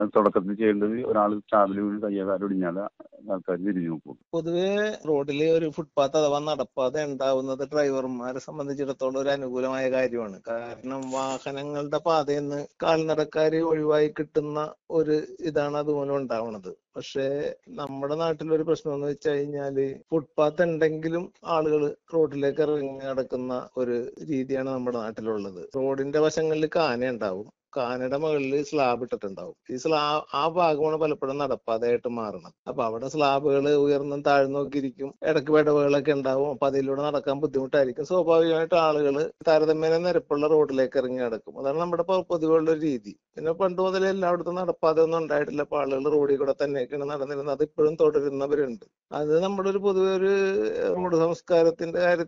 തുടക്കത്തിൽ ചെയ്യേണ്ടത് ഒരാൾ ചാവിൽ വീണ് കയ്യകാലം ഒടിഞ്ഞാൽ ആൾക്കാർ തിരിഞ്ഞു നോക്കും പൊതുവെ റോഡിൽ ഒരു ഫുട്പാത്ത് അഥവാ നടപ്പാത ഉണ്ടാവുന്നത് ഡ്രൈവർമാരെ സംബന്ധിച്ചിടത്തോളം ഒരു അനുകൂലമായ കാര്യമാണ് കാരണം വാഹനങ്ങളുടെ പാതയിൽ നിന്ന് കാൽനടക്കാര് ഒഴിവായി കിട്ടുന്ന ഒരു ഇതാണ് അതുമൂലം ഉണ്ടാവുന്നത് പക്ഷേ നമ്മുടെ നാട്ടിലൊരു പ്രശ്നം എന്ന് വെച്ച് കഴിഞ്ഞാല് ഫുട്പാത്ത് ഉണ്ടെങ്കിലും ആളുകൾ റോഡിലേക്ക് ഇറങ്ങി നടക്കുന്ന ഒരു രീതിയാണ് നമ്മുടെ നാട്ടിലുള്ളത് റോഡിന്റെ വശങ്ങളിൽ കാന ഉണ്ടാവും കാനയുടെ മുകളിൽ സ്ലാബ് ഇട്ടിട്ടുണ്ടാവും ഈ സ്ലാ ആ ഭാഗമാണ് പലപ്പോഴും നടപ്പാതയായിട്ട് മാറുന്നത് അപ്പൊ അവിടെ സ്ലാബുകൾ ഉയർന്നും താഴ്ന്നും ഒക്കെ ഇരിക്കും ഇടയ്ക്ക് വിടവുകളൊക്കെ ഉണ്ടാവും അപ്പൊ അതിലൂടെ നടക്കാൻ ബുദ്ധിമുട്ടായിരിക്കും സ്വാഭാവികമായിട്ട് ആളുകൾ താരതമ്യേന നിരപ്പുള്ള റോഡിലേക്ക് ഇറങ്ങി നടക്കും അതാണ് നമ്മുടെ പൊ- പൊതുവെയുള്ള ഒരു രീതി പിന്നെ പണ്ട് മുതലേ എല്ലായിടത്തും നടപ്പാത ഒന്നും ഉണ്ടായിട്ടില്ല അപ്പൊ ആളുകൾ റോഡിൽ കൂടെ തന്നെയൊക്കെയാണ് നടന്നിരുന്നത് അത് ഇപ്പോഴും തുടരുന്നവരുണ്ട് അത് നമ്മുടെ ഒരു പൊതുവെ ഒരു റോഡ് സംസ്കാരത്തിന്റെ കാര്യത്തിൽ